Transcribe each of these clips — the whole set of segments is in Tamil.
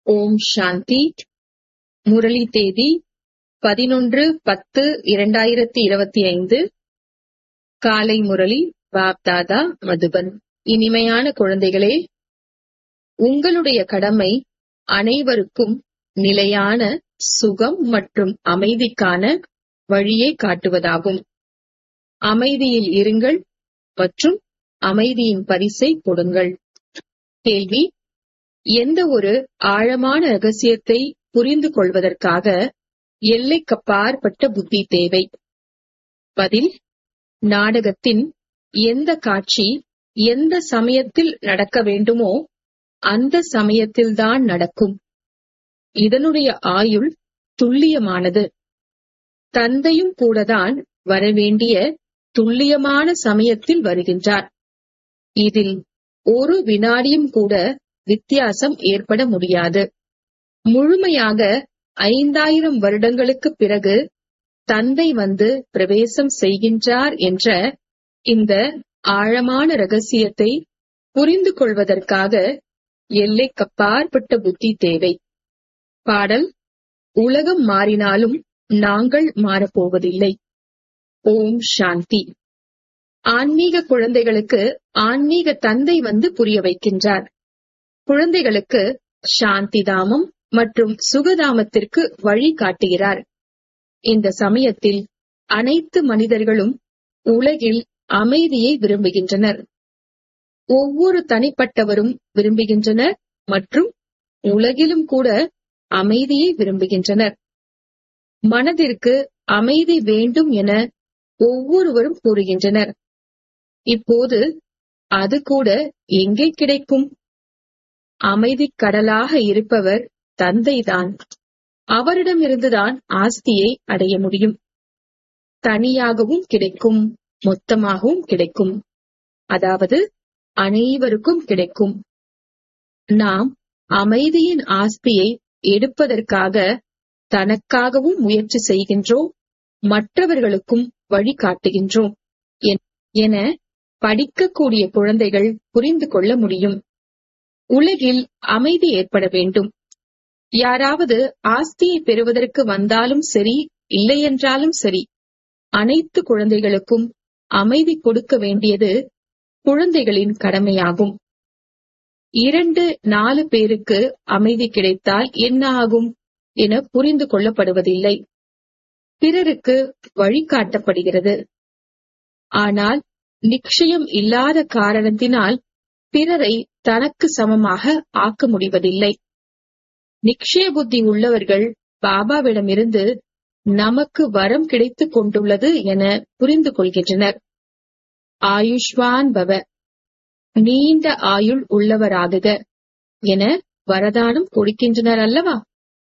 ஓம் சாந்தி முரளி தேதி பதினொன்று பத்து இரண்டாயிரத்தி இருபத்தி ஐந்து காலை முரளி பாப்தாதா மதுபன் இனிமையான குழந்தைகளே உங்களுடைய கடமை அனைவருக்கும் நிலையான சுகம் மற்றும் அமைதிக்கான வழியை காட்டுவதாகும் அமைதியில் இருங்கள் மற்றும் அமைதியின் பரிசை கொடுங்கள் கேள்வி எந்த ஒரு ஆழமான ரகசியத்தை புரிந்து கொள்வதற்காக எல்லைக்கப்பாற்பட்ட புத்தி தேவை பதில் நாடகத்தின் எந்த காட்சி எந்த சமயத்தில் நடக்க வேண்டுமோ அந்த சமயத்தில்தான் நடக்கும் இதனுடைய ஆயுள் துல்லியமானது தந்தையும் கூடதான் வரவேண்டிய துல்லியமான சமயத்தில் வருகின்றார் இதில் ஒரு வினாடியும் கூட வித்தியாசம் ஏற்பட முடியாது முழுமையாக ஐந்தாயிரம் வருடங்களுக்கு பிறகு தந்தை வந்து பிரவேசம் செய்கின்றார் என்ற இந்த ஆழமான ரகசியத்தை புரிந்து கொள்வதற்காக எல்லைக்கப்பாற்பட்ட புத்தி தேவை பாடல் உலகம் மாறினாலும் நாங்கள் மாறப்போவதில்லை ஓம் சாந்தி ஆன்மீக குழந்தைகளுக்கு ஆன்மீக தந்தை வந்து புரிய வைக்கின்றார் குழந்தைகளுக்கு சாந்தி தாமம் மற்றும் சுகதாமத்திற்கு வழி காட்டுகிறார் இந்த சமயத்தில் அனைத்து மனிதர்களும் உலகில் அமைதியை விரும்புகின்றனர் ஒவ்வொரு தனிப்பட்டவரும் விரும்புகின்றனர் மற்றும் உலகிலும் கூட அமைதியை விரும்புகின்றனர் மனதிற்கு அமைதி வேண்டும் என ஒவ்வொருவரும் கூறுகின்றனர் இப்போது அது கூட எங்கே கிடைக்கும் அமைதி கடலாக இருப்பவர் தந்தைதான் அவரிடமிருந்துதான் ஆஸ்தியை அடைய முடியும் தனியாகவும் கிடைக்கும் மொத்தமாகவும் கிடைக்கும் அதாவது அனைவருக்கும் கிடைக்கும் நாம் அமைதியின் ஆஸ்தியை எடுப்பதற்காக தனக்காகவும் முயற்சி செய்கின்றோம் மற்றவர்களுக்கும் வழிகாட்டுகின்றோம் என படிக்கக்கூடிய குழந்தைகள் புரிந்து கொள்ள முடியும் உலகில் அமைதி ஏற்பட வேண்டும் யாராவது ஆஸ்தியை பெறுவதற்கு வந்தாலும் சரி இல்லையென்றாலும் சரி அனைத்து குழந்தைகளுக்கும் அமைதி கொடுக்க வேண்டியது குழந்தைகளின் கடமையாகும் இரண்டு நாலு பேருக்கு அமைதி கிடைத்தால் என்ன ஆகும் என புரிந்து கொள்ளப்படுவதில்லை பிறருக்கு வழிகாட்டப்படுகிறது ஆனால் நிச்சயம் இல்லாத காரணத்தினால் பிறரை தனக்கு சமமாக ஆக்க முடிவதில்லை நிச்சய புத்தி உள்ளவர்கள் பாபாவிடமிருந்து நமக்கு வரம் கிடைத்துக் கொண்டுள்ளது என புரிந்து கொள்கின்றனர் ஆயுஷ்வான் பவ நீண்ட ஆயுள் உள்ளவராகுக என வரதானம் கொடுக்கின்றனர் அல்லவா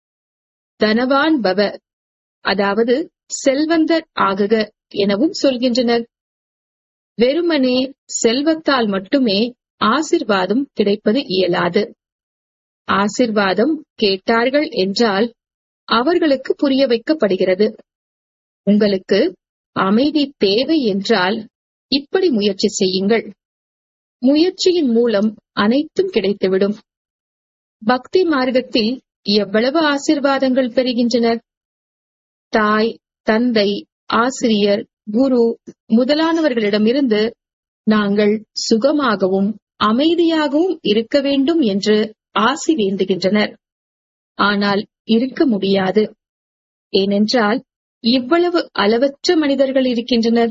தனவான் பவ அதாவது செல்வந்தர் ஆகுக எனவும் சொல்கின்றனர் வெறுமனே செல்வத்தால் மட்டுமே ஆசிர்வாதம் கிடைப்பது இயலாது ஆசிர்வாதம் கேட்டார்கள் என்றால் அவர்களுக்கு புரிய வைக்கப்படுகிறது உங்களுக்கு அமைதி தேவை என்றால் இப்படி முயற்சி செய்யுங்கள் முயற்சியின் மூலம் அனைத்தும் கிடைத்துவிடும் பக்தி மார்க்கத்தில் எவ்வளவு ஆசிர்வாதங்கள் பெறுகின்றனர் தாய் தந்தை ஆசிரியர் குரு முதலானவர்களிடமிருந்து நாங்கள் சுகமாகவும் அமைதியாகவும் இருக்க வேண்டும் என்று ஆசி வேண்டுகின்றனர் ஆனால் இருக்க முடியாது ஏனென்றால் இவ்வளவு அளவற்ற மனிதர்கள் இருக்கின்றனர்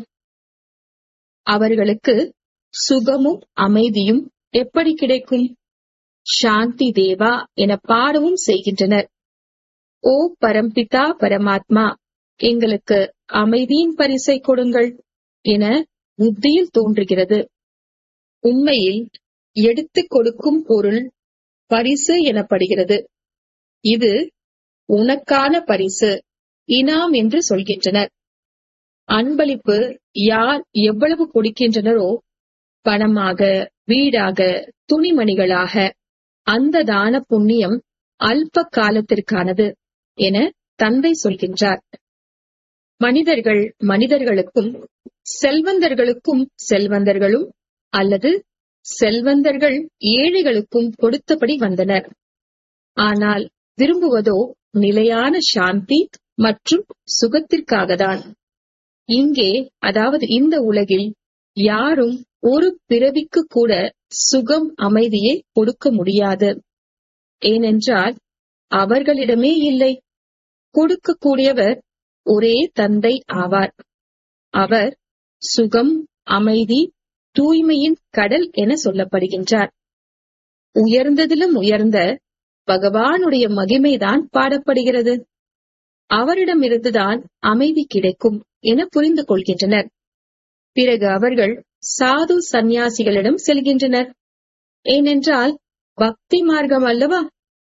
அவர்களுக்கு சுகமும் அமைதியும் எப்படி கிடைக்கும் சாந்தி தேவா என பாடவும் செய்கின்றனர் ஓ பரம்பிதா பரமாத்மா எங்களுக்கு அமைதியின் பரிசை கொடுங்கள் என புத்தியில் தோன்றுகிறது உண்மையில் எடுத்துக் கொடுக்கும் பொருள் பரிசு எனப்படுகிறது இது உனக்கான பரிசு இனாம் என்று சொல்கின்றனர் அன்பளிப்பு யார் எவ்வளவு கொடுக்கின்றனரோ பணமாக வீடாக துணிமணிகளாக அந்த தான புண்ணியம் அல்ப காலத்திற்கானது என தந்தை சொல்கின்றார் மனிதர்கள் மனிதர்களுக்கும் செல்வந்தர்களுக்கும் செல்வந்தர்களும் அல்லது செல்வந்தர்கள் ஏழைகளுக்கும் கொடுத்தபடி வந்தனர் ஆனால் விரும்புவதோ நிலையான சாந்தி மற்றும் சுகத்திற்காகத்தான் இங்கே அதாவது இந்த உலகில் யாரும் ஒரு பிறவிக்கு கூட சுகம் அமைதியை கொடுக்க முடியாது ஏனென்றால் அவர்களிடமே இல்லை கொடுக்கக்கூடியவர் ஒரே தந்தை ஆவார் அவர் சுகம் அமைதி தூய்மையின் கடல் என சொல்லப்படுகின்றார் உயர்ந்ததிலும் உயர்ந்த பகவானுடைய மகிமைதான் பாடப்படுகிறது அவரிடமிருந்துதான் அமைதி கிடைக்கும் என புரிந்து கொள்கின்றனர் பிறகு அவர்கள் சாது சந்நியாசிகளிடம் செல்கின்றனர் ஏனென்றால் பக்தி மார்க்கம் அல்லவா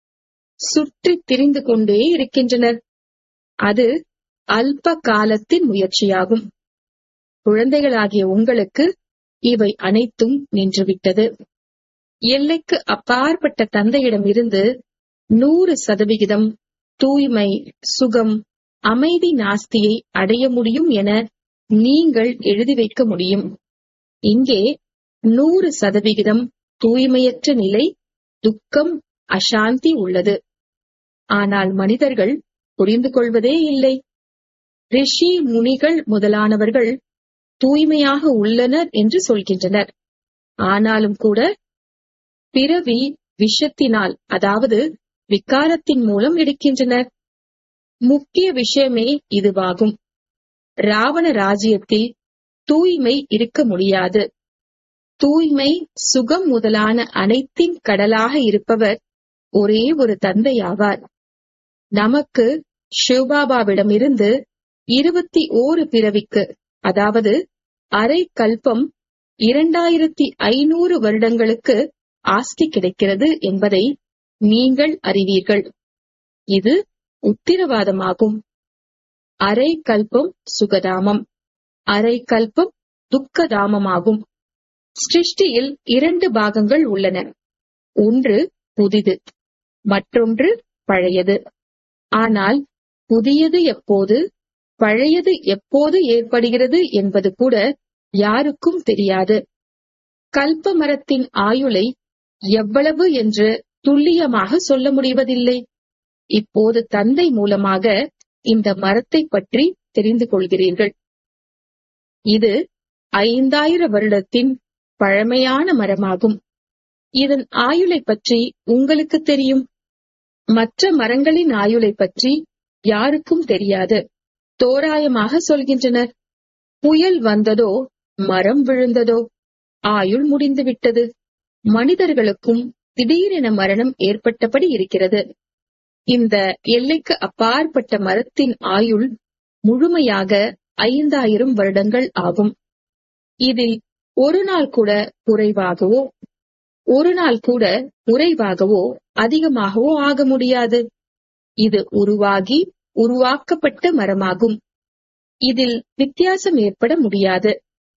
சுற்றி திரிந்து கொண்டே இருக்கின்றனர் அது அல்ப காலத்தின் முயற்சியாகும் குழந்தைகளாகிய உங்களுக்கு இவை அனைத்தும் நின்றுவிட்டது எல்லைக்கு அப்பாற்பட்ட தந்தையிடம் இருந்து நூறு சதவிகிதம் தூய்மை சுகம் அமைதி நாஸ்தியை அடைய முடியும் என நீங்கள் எழுதி வைக்க முடியும் இங்கே நூறு சதவிகிதம் தூய்மையற்ற நிலை துக்கம் அசாந்தி உள்ளது ஆனால் மனிதர்கள் புரிந்து கொள்வதே இல்லை ரிஷி முனிகள் முதலானவர்கள் தூய்மையாக உள்ளனர் என்று சொல்கின்றனர் ஆனாலும் கூட பிறவி விஷத்தினால் அதாவது விகாரத்தின் மூலம் எடுக்கின்றனர் முக்கிய விஷயமே இதுவாகும் ராவண ராஜ்யத்தில் தூய்மை இருக்க முடியாது தூய்மை சுகம் முதலான அனைத்தின் கடலாக இருப்பவர் ஒரே ஒரு தந்தையாவார் நமக்கு சிவபாபாவிடமிருந்து இருபத்தி ஓரு பிறவிக்கு அதாவது அரை கல்பம் இரண்டாயிரத்தி ஐநூறு வருடங்களுக்கு ஆஸ்தி கிடைக்கிறது என்பதை நீங்கள் அறிவீர்கள் இது உத்திரவாதமாகும் அரை கல்பம் சுகதாமம் அரை கல்பம் துக்கதாமமாகும் சிருஷ்டியில் இரண்டு பாகங்கள் உள்ளன ஒன்று புதிது மற்றொன்று பழையது ஆனால் புதியது எப்போது பழையது எப்போது ஏற்படுகிறது என்பது கூட யாருக்கும் தெரியாது கல்ப மரத்தின் ஆயுளை எவ்வளவு என்று துல்லியமாக சொல்ல முடிவதில்லை இப்போது தந்தை மூலமாக இந்த மரத்தை பற்றி தெரிந்து கொள்கிறீர்கள் இது ஐந்தாயிர வருடத்தின் பழமையான மரமாகும் இதன் ஆயுளை பற்றி உங்களுக்கு தெரியும் மற்ற மரங்களின் ஆயுளை பற்றி யாருக்கும் தெரியாது தோராயமாக சொல்கின்றனர் புயல் வந்ததோ மரம் விழுந்ததோ ஆயுள் முடிந்துவிட்டது மனிதர்களுக்கும் திடீரென மரணம் ஏற்பட்டபடி இருக்கிறது இந்த எல்லைக்கு அப்பாற்பட்ட மரத்தின் ஆயுள் முழுமையாக ஐந்தாயிரம் வருடங்கள் ஆகும் இதில் ஒரு நாள் கூட குறைவாகவோ ஒரு நாள் கூட குறைவாகவோ அதிகமாகவோ ஆக முடியாது இது உருவாகி உருவாக்கப்பட்ட மரமாகும் இதில் வித்தியாசம் ஏற்பட முடியாது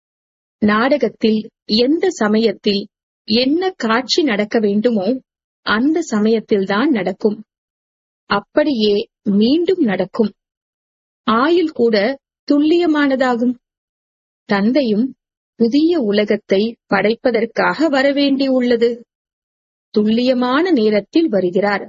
நாடகத்தில் எந்த சமயத்தில் என்ன காட்சி நடக்க வேண்டுமோ அந்த சமயத்தில்தான் நடக்கும் அப்படியே மீண்டும் நடக்கும் ஆயுள் கூட துல்லியமானதாகும் தந்தையும் புதிய உலகத்தை படைப்பதற்காக வரவேண்டியுள்ளது துல்லியமான நேரத்தில் வருகிறார்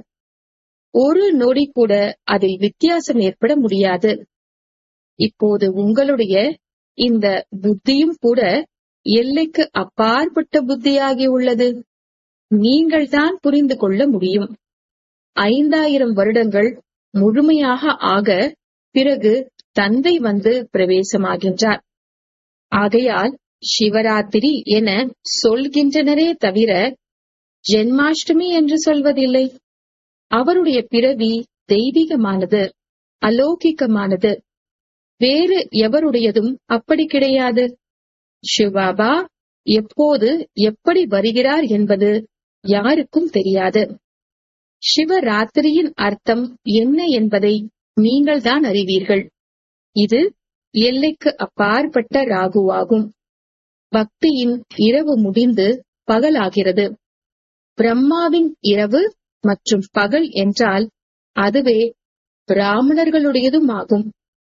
ஒரு நொடி கூட அதில் வித்தியாசம் ஏற்பட முடியாது இப்போது உங்களுடைய இந்த புத்தியும் கூட எல்லைக்கு அப்பாற்பட்ட புத்தியாகி உள்ளது நீங்கள்தான் புரிந்து கொள்ள முடியும் ஐந்தாயிரம் வருடங்கள் முழுமையாக ஆக பிறகு தந்தை வந்து பிரவேசமாகின்றார் ஆகையால் சிவராத்திரி என சொல்கின்றனரே தவிர ஜென்மாஷ்டமி என்று சொல்வதில்லை அவருடைய பிறவி தெய்வீகமானது அலௌகிகமானது வேறு எவருடையதும் அப்படி கிடையாது சிவபாபா எப்போது எப்படி வருகிறார் என்பது யாருக்கும் தெரியாது சிவராத்திரியின் அர்த்தம் என்ன என்பதை நீங்கள்தான் அறிவீர்கள் இது எல்லைக்கு அப்பாற்பட்ட ராகுவாகும் பக்தியின் இரவு முடிந்து பகலாகிறது பிரம்மாவின் இரவு மற்றும் பகல் என்றால் அதுவே பிராமணர்களுடையதும் ஆகும்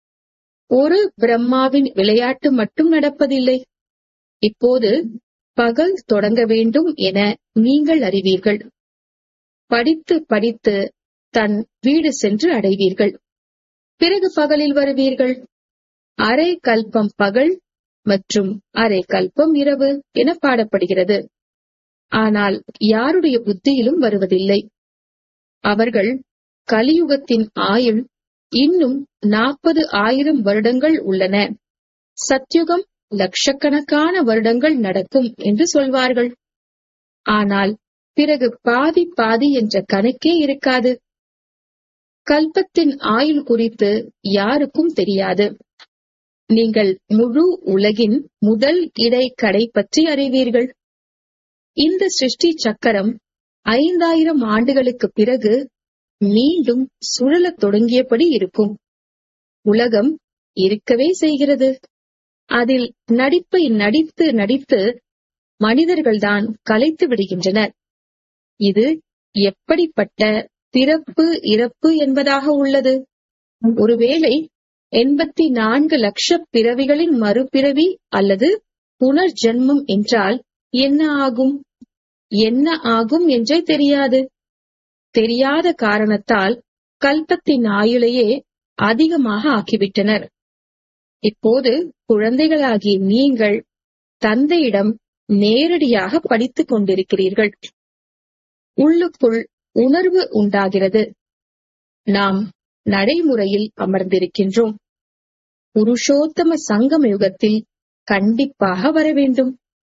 ஒரு பிரம்மாவின் விளையாட்டு மட்டும் நடப்பதில்லை இப்போது பகல் தொடங்க வேண்டும் என நீங்கள் அறிவீர்கள் படித்து படித்து தன் வீடு சென்று அடைவீர்கள் பிறகு பகலில் வருவீர்கள் அரை கல்பம் பகல் மற்றும் அரை கல்பம் இரவு என பாடப்படுகிறது ஆனால் யாருடைய புத்தியிலும் வருவதில்லை அவர்கள் கலியுகத்தின் ஆயுள் இன்னும் நாற்பது ஆயிரம் வருடங்கள் உள்ளன சத்யுகம் லட்சக்கணக்கான வருடங்கள் நடக்கும் என்று சொல்வார்கள் ஆனால் பிறகு பாதி பாதி என்ற கணக்கே இருக்காது கல்பத்தின் ஆயுள் குறித்து யாருக்கும் தெரியாது நீங்கள் முழு உலகின் முதல் இடை கடை பற்றி அறிவீர்கள் இந்த சிருஷ்டி சக்கரம் ஐந்தாயிரம் ஆண்டுகளுக்கு பிறகு மீண்டும் சுழலத் தொடங்கியபடி இருக்கும் உலகம் இருக்கவே செய்கிறது அதில் நடிப்பை நடித்து நடித்து மனிதர்கள்தான் கலைத்து விடுகின்றனர் இது எப்படிப்பட்ட பிறப்பு இறப்பு என்பதாக உள்ளது ஒருவேளை எண்பத்தி நான்கு லட்ச பிறவிகளின் மறுபிறவி அல்லது புனர்ஜென்மம் என்றால் என்ன ஆகும் என்ன ஆகும் என்றே தெரியாது தெரியாத காரணத்தால் கல்பத்தின் ஆயுளையே அதிகமாக ஆக்கிவிட்டனர் இப்போது குழந்தைகளாகிய நீங்கள் தந்தையிடம் நேரடியாக படித்துக் கொண்டிருக்கிறீர்கள் உள்ளுக்குள் உணர்வு உண்டாகிறது நாம் நடைமுறையில் அமர்ந்திருக்கின்றோம் புருஷோத்தம சங்கம யுகத்தில் கண்டிப்பாக வர வேண்டும்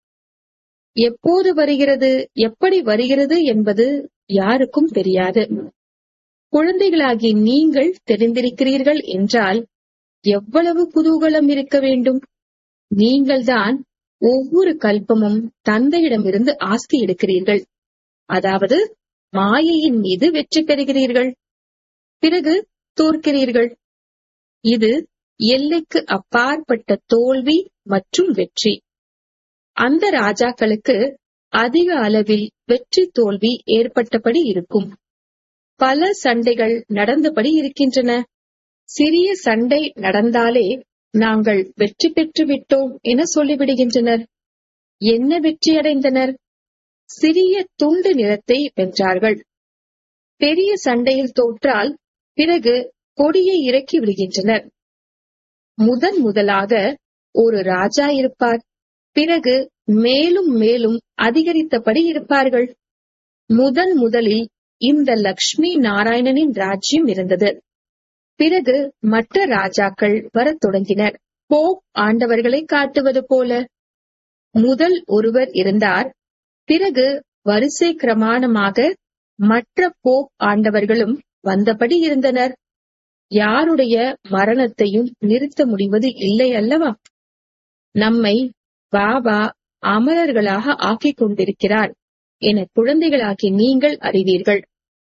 எப்போது வருகிறது எப்படி வருகிறது என்பது யாருக்கும் தெரியாது குழந்தைகளாகி நீங்கள் தெரிந்திருக்கிறீர்கள் என்றால் எவ்வளவு குதூகலம் இருக்க வேண்டும் நீங்கள்தான் ஒவ்வொரு கல்பமும் தந்தையிடமிருந்து ஆஸ்தி எடுக்கிறீர்கள் அதாவது மாயையின் மீது வெற்றி பெறுகிறீர்கள் பிறகு தோற்கிறீர்கள் இது எல்லைக்கு அப்பாற்பட்ட தோல்வி மற்றும் வெற்றி அந்த ராஜாக்களுக்கு அதிக அளவில் வெற்றி தோல்வி ஏற்பட்டபடி இருக்கும் பல சண்டைகள் நடந்தபடி இருக்கின்றன சிறிய சண்டை நடந்தாலே நாங்கள் வெற்றி பெற்று விட்டோம் என சொல்லிவிடுகின்றனர் என்ன வெற்றி அடைந்தனர் சிறிய துண்டு நிறத்தை வென்றார்கள் பெரிய சண்டையில் தோற்றால் பிறகு கொடியை இறக்கி விடுகின்றனர் முதன் முதலாக ஒரு ராஜா இருப்பார் பிறகு மேலும் மேலும் அதிகரித்தபடி இருப்பார்கள் முதன் முதலில் இந்த லக்ஷ்மி நாராயணனின் ராஜ்யம் இருந்தது பிறகு மற்ற ராஜாக்கள் வரத் தொடங்கினர் போப் ஆண்டவர்களை காட்டுவது போல முதல் ஒருவர் இருந்தார் பிறகு வரிசை கிரமாணமாக மற்ற போப் ஆண்டவர்களும் வந்தபடி இருந்தனர் யாருடைய மரணத்தையும் நிறுத்த முடிவது இல்லை அல்லவா நம்மை பாபா அமரர்களாக ஆக்கிக் கொண்டிருக்கிறார் என குழந்தைகளாகி நீங்கள் அறிவீர்கள்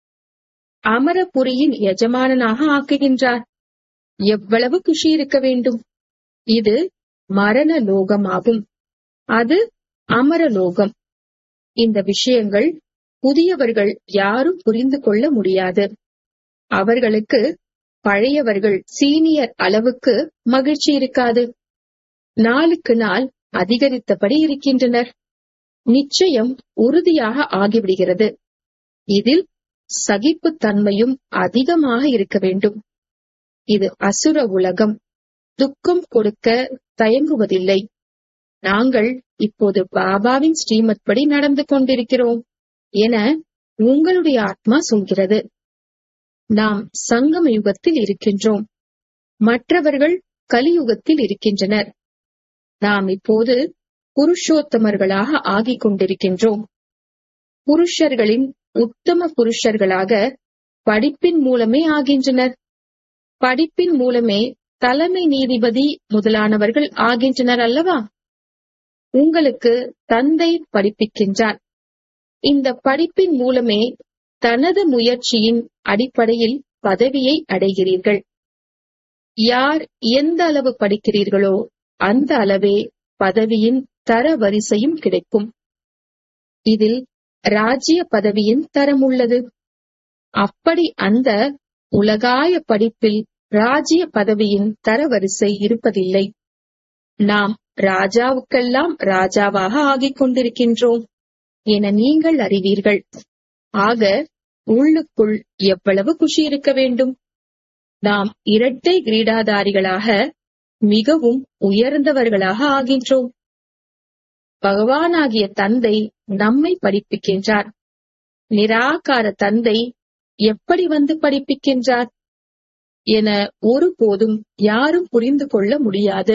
அமரபுரியின் எஜமானனாக ஆக்குகின்றார் எவ்வளவு குஷி இருக்க வேண்டும் இது மரண லோகமாகும் அது அமரலோகம் இந்த விஷயங்கள் புதியவர்கள் யாரும் புரிந்து கொள்ள முடியாது அவர்களுக்கு பழையவர்கள் சீனியர் அளவுக்கு மகிழ்ச்சி இருக்காது நாளுக்கு நாள் அதிகரித்தபடி இருக்கின்றனர் நிச்சயம் உறுதியாக ஆகிவிடுகிறது இதில் சகிப்புத்தன்மையும் அதிகமாக இருக்க வேண்டும் இது அசுர உலகம் துக்கம் கொடுக்க தயங்குவதில்லை நாங்கள் இப்போது பாபாவின் ஸ்ரீமத் படி நடந்து கொண்டிருக்கிறோம் என உங்களுடைய ஆத்மா சொல்கிறது நாம் சங்கம யுகத்தில் இருக்கின்றோம் மற்றவர்கள் கலியுகத்தில் இருக்கின்றனர் நாம் இப்போது புருஷோத்தமர்களாக ஆகிக் கொண்டிருக்கின்றோம் புருஷர்களின் உத்தம புருஷர்களாக படிப்பின் மூலமே ஆகின்றனர் படிப்பின் மூலமே தலைமை நீதிபதி முதலானவர்கள் ஆகின்றனர் அல்லவா உங்களுக்கு தந்தை படிப்பிக்கின்றார் இந்த படிப்பின் மூலமே தனது முயற்சியின் அடிப்படையில் பதவியை அடைகிறீர்கள் யார் எந்த அளவு படிக்கிறீர்களோ அந்த அளவே பதவியின் தர வரிசையும் கிடைக்கும் இதில் ராஜ்ய பதவியின் தரம் உள்ளது அப்படி அந்த உலகாய படிப்பில் ராஜ்ய பதவியின் தரவரிசை இருப்பதில்லை நாம் ராஜாவுக்கெல்லாம் ராஜாவாக ஆகிக் கொண்டிருக்கின்றோம் என நீங்கள் அறிவீர்கள் ஆக உள்ளுக்குள் எவ்வளவு குஷி இருக்க வேண்டும் நாம் இரட்டை கிரீடாதாரிகளாக மிகவும் உயர்ந்தவர்களாக ஆகின்றோம் பகவானாகிய தந்தை நம்மை படிப்பிக்கின்றார் நிராகார தந்தை எப்படி வந்து படிப்பிக்கின்றார் என ஒருபோதும் யாரும் புரிந்து கொள்ள முடியாது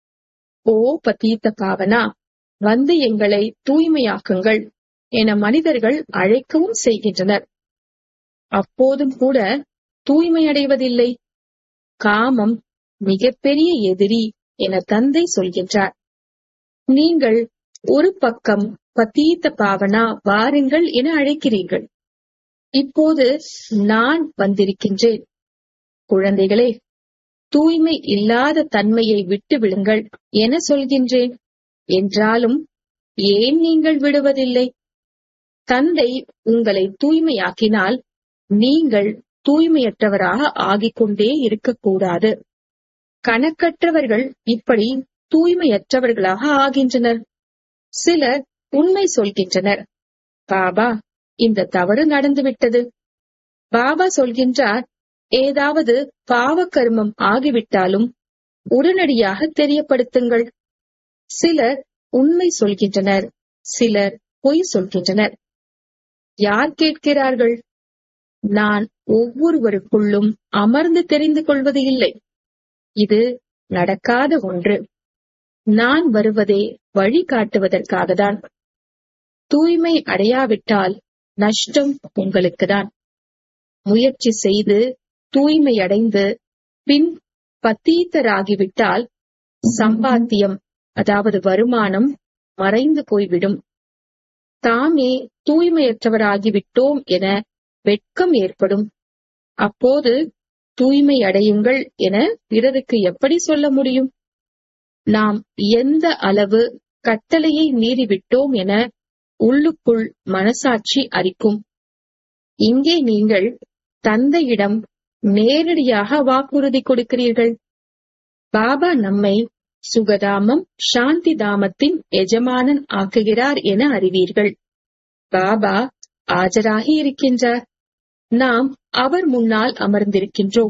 ஓ பதீத்த பாவனா வந்து எங்களை தூய்மையாக்குங்கள் என மனிதர்கள் அழைக்கவும் செய்கின்றனர் அப்போதும் கூட தூய்மையடைவதில்லை காமம் மிகப்பெரிய எதிரி என தந்தை சொல்கின்றார் நீங்கள் ஒரு பக்கம் பத்தீத்த பாவனா வாருங்கள் என அழைக்கிறீர்கள் இப்போது நான் வந்திருக்கின்றேன் குழந்தைகளே தூய்மை இல்லாத தன்மையை விட்டு விடுங்கள் என சொல்கின்றேன் என்றாலும் ஏன் நீங்கள் விடுவதில்லை தந்தை உங்களை தூய்மையாக்கினால் நீங்கள் தூய்மையற்றவராக ஆகிக் கொண்டே இருக்கக்கூடாது கணக்கற்றவர்கள் இப்படி தூய்மையற்றவர்களாக ஆகின்றனர் சிலர் உண்மை சொல்கின்றனர் பாபா இந்த தவறு நடந்துவிட்டது பாபா சொல்கின்றார் ஏதாவது பாவ கர்மம் ஆகிவிட்டாலும் உடனடியாக தெரியப்படுத்துங்கள் சிலர் உண்மை சொல்கின்றனர் சிலர் பொய் சொல்கின்றனர் யார் கேட்கிறார்கள் நான் ஒவ்வொருவருக்குள்ளும் அமர்ந்து தெரிந்து கொள்வது இல்லை இது நடக்காத ஒன்று நான் வருவதே வழி காட்டுவதற்காகத்தான் தூய்மை அடையாவிட்டால் நஷ்டம் உங்களுக்குதான் முயற்சி செய்து தூய்மை அடைந்து பின் பத்தீத்தராகிவிட்டால் சம்பாத்தியம் அதாவது வருமானம் மறைந்து போய்விடும் தாமே தூய்மையற்றவராகிவிட்டோம் என வெட்கம் ஏற்படும் அப்போது தூய்மை அடையுங்கள் என பிறருக்கு எப்படி சொல்ல முடியும் நாம் எந்த அளவு கட்டளையை மீறிவிட்டோம் என உள்ளுக்குள் மனசாட்சி அறிக்கும் இங்கே நீங்கள் தந்தையிடம் நேரடியாக வாக்குறுதி கொடுக்கிறீர்கள் பாபா நம்மை சுகதாமம் சாந்தி தாமத்தின் எஜமானன் ஆக்குகிறார் என அறிவீர்கள் பாபா ஆஜராகி இருக்கின்றார் நாம் அவர் முன்னால் அமர்ந்திருக்கின்றோம்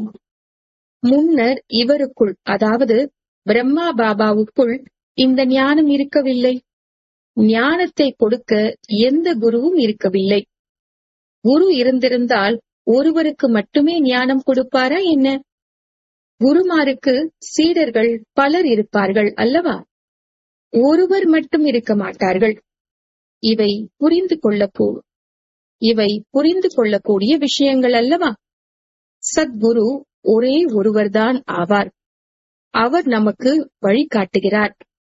முன்னர் இவருக்குள் அதாவது பிரம்மா பாபாவுக்குள் இந்த ஞானம் இருக்கவில்லை ஞானத்தை கொடுக்க எந்த குருவும் இருக்கவில்லை குரு இருந்திருந்தால் ஒருவருக்கு மட்டுமே ஞானம் கொடுப்பாரா என்ன குருமாருக்கு சீடர்கள் பலர் இருப்பார்கள் அல்லவா ஒருவர் மட்டும் இருக்க மாட்டார்கள் இவை புரிந்து கொள்ளக்கூ இவை புரிந்து கொள்ளக்கூடிய விஷயங்கள் அல்லவா சத்குரு ஒரே ஒருவர்தான் ஆவார் அவர் நமக்கு வழிகாட்டுகிறார்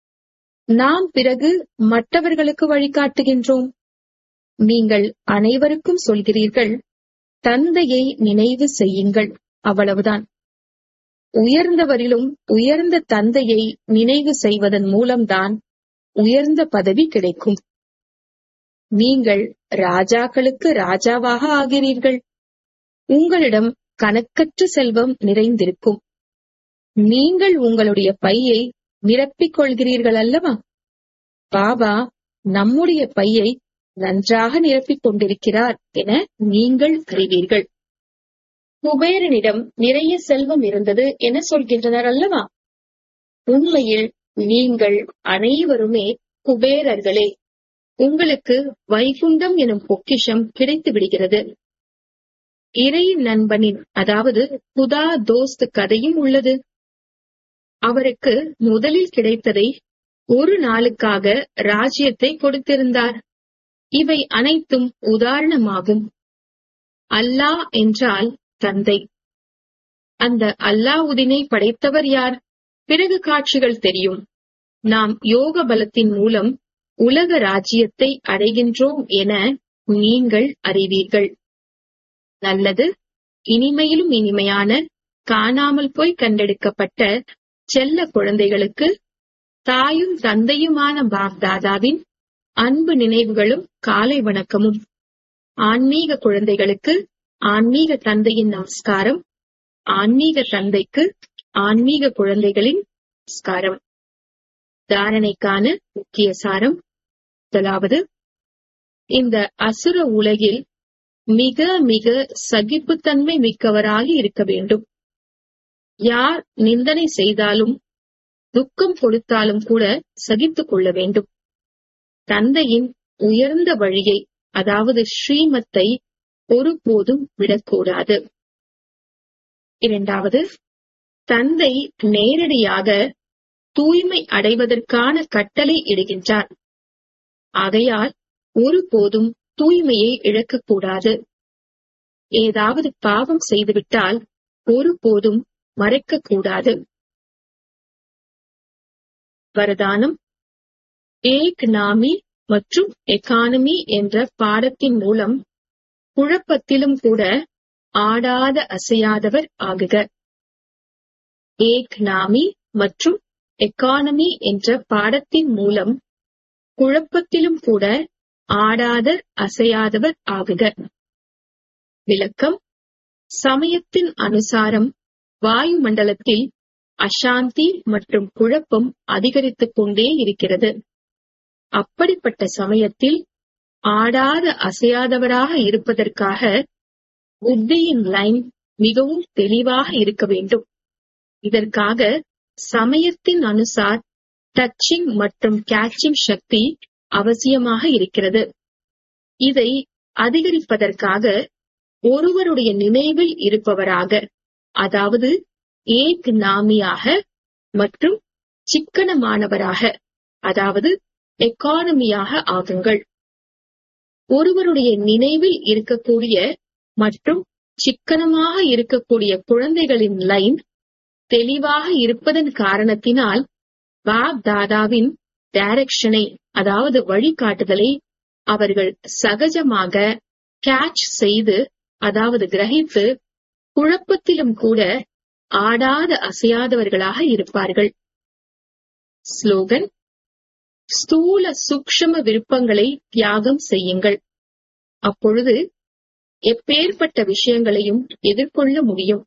நாம் பிறகு மற்றவர்களுக்கு வழிகாட்டுகின்றோம் நீங்கள் அனைவருக்கும் சொல்கிறீர்கள் தந்தையை நினைவு செய்யுங்கள் அவ்வளவுதான் உயர்ந்தவரிலும் உயர்ந்த தந்தையை நினைவு செய்வதன் மூலம்தான் உயர்ந்த பதவி கிடைக்கும் நீங்கள் ராஜாக்களுக்கு ராஜாவாக ஆகிறீர்கள் உங்களிடம் கணக்கற்ற செல்வம் நிறைந்திருக்கும் நீங்கள் உங்களுடைய பையை நிரப்பிக் கொள்கிறீர்கள் அல்லவா பாபா நம்முடைய பையை நன்றாக நிரப்பிக் கொண்டிருக்கிறார் என நீங்கள் அறிவீர்கள் குபேரனிடம் நிறைய செல்வம் இருந்தது என சொல்கின்றனர் அல்லவா உண்மையில் நீங்கள் அனைவருமே குபேரர்களே உங்களுக்கு வைகுண்டம் எனும் பொக்கிஷம் கிடைத்து விடுகிறது இறை நண்பனின் அதாவது புதா தோஸ்த் கதையும் உள்ளது அவருக்கு முதலில் கிடைத்ததை ஒரு நாளுக்காக ராஜ்யத்தை கொடுத்திருந்தார் இவை அனைத்தும் உதாரணமாகும் அல்லாஹ் என்றால் தந்தை அந்த அல்லாவுதினை படைத்தவர் யார் பிறகு காட்சிகள் தெரியும் நாம் யோக பலத்தின் மூலம் உலக ராஜ்யத்தை அடைகின்றோம் என நீங்கள் அறிவீர்கள் நல்லது இனிமையிலும் இனிமையான காணாமல் போய் கண்டெடுக்கப்பட்ட செல்ல குழந்தைகளுக்கு தாயும் தந்தையுமான பாப்தாதாவின் அன்பு நினைவுகளும் காலை வணக்கமும் ஆன்மீக குழந்தைகளுக்கு ஆன்மீக தந்தையின் நமஸ்காரம் ஆன்மீக தந்தைக்கு ஆன்மீக குழந்தைகளின் நமஸ்காரம் தாரணைக்கான முக்கிய சாரம் முதலாவது இந்த அசுர உலகில் மிக மிக சகிப்புத்தன்மை மிக்கவராக இருக்க வேண்டும் யார் நிந்தனை செய்தாலும் துக்கம் கொடுத்தாலும் கூட சகித்துக் கொள்ள வேண்டும் தந்தையின் உயர்ந்த வழியை அதாவது ஸ்ரீமத்தை ஒருபோதும் விடக்கூடாது இரண்டாவது தந்தை நேரடியாக தூய்மை அடைவதற்கான கட்டளை இடுகின்றார் ஆகையால் ஒருபோதும் தூய்மையை இழக்கக்கூடாது ஏதாவது பாவம் செய்துவிட்டால் ஒருபோதும் மறைக்கக்கூடாது வரதானம் ஏக் நாமி மற்றும் எக்கானமி என்ற பாடத்தின் மூலம் குழப்பத்திலும் கூட ஆடாத அசையாதவர் ஆகுக ஏக் நாமி மற்றும் எக்கானமி என்ற பாடத்தின் மூலம் குழப்பத்திலும் கூட ஆடாத அசையாதவர் ஆகுக விளக்கம் சமயத்தின் அனுசாரம் வாயுமண்டலத்தில் அசாந்தி மற்றும் குழப்பம் அதிகரித்துக் கொண்டே இருக்கிறது அப்படிப்பட்ட சமயத்தில் ஆடாத அசையாதவராக இருப்பதற்காக புத்தியின் லைன் மிகவும் தெளிவாக இருக்க வேண்டும் இதற்காக சமயத்தின் அனுசார் டச்சிங் மற்றும் கேட்சிங் சக்தி அவசியமாக இருக்கிறது இதை அதிகரிப்பதற்காக ஒருவருடைய நினைவில் இருப்பவராக அதாவது ஏக் நாமியாக மற்றும் சிக்கனமானவராக அதாவது எக்கானமியாக ஆகுங்கள் ஒருவருடைய நினைவில் இருக்கக்கூடிய மற்றும் சிக்கனமாக இருக்கக்கூடிய குழந்தைகளின் லைன் தெளிவாக இருப்பதன் காரணத்தினால் பாப் தாதாவின் டைரக்ஷனை அதாவது வழிகாட்டுதலை அவர்கள் சகஜமாக கேட்ச் செய்து அதாவது கிரகித்து குழப்பத்திலும் கூட ஆடாத அசையாதவர்களாக இருப்பார்கள் ஸ்லோகன் ஸ்தூல சூக்ஷம விருப்பங்களை தியாகம் செய்யுங்கள் அப்பொழுது எப்பேற்பட்ட விஷயங்களையும் எதிர்கொள்ள முடியும்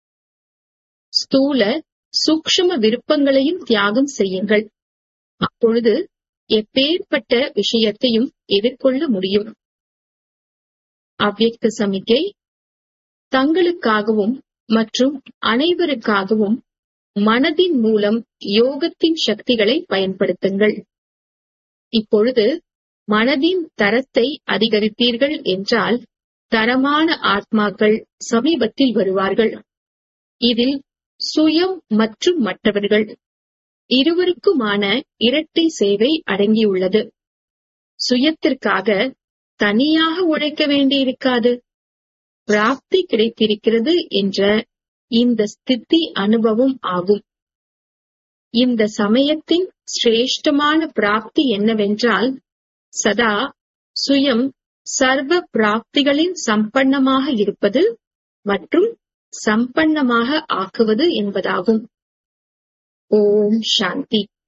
ஸ்தூல சூக்ஷம விருப்பங்களையும் தியாகம் செய்யுங்கள் அப்பொழுது எப்பேற்பட்ட விஷயத்தையும் எதிர்கொள்ள முடியும் அவ்யக்த சமிக்கை தங்களுக்காகவும் மற்றும் அனைவருக்காகவும் மனதின் மூலம் யோகத்தின் சக்திகளை பயன்படுத்துங்கள் இப்பொழுது மனதின் தரத்தை அதிகரித்தீர்கள் என்றால் தரமான ஆத்மாக்கள் சமீபத்தில் வருவார்கள் இதில் சுயம் மற்றும் மற்றவர்கள் இருவருக்குமான இரட்டை சேவை அடங்கியுள்ளது சுயத்திற்காக தனியாக உழைக்க வேண்டியிருக்காது பிராப்தி கிடைத்திருக்கிறது என்ற இந்த ஸ்தித்தி அனுபவம் ஆகும் இந்த சமயத்தின் சிரேஷ்டமான பிராப்தி என்னவென்றால் சதா சுயம் சர்வ பிராப்திகளின் சம்பன்னமாக இருப்பது மற்றும் சம்பன்னமாக ஆக்குவது என்பதாகும் ஓம் சாந்தி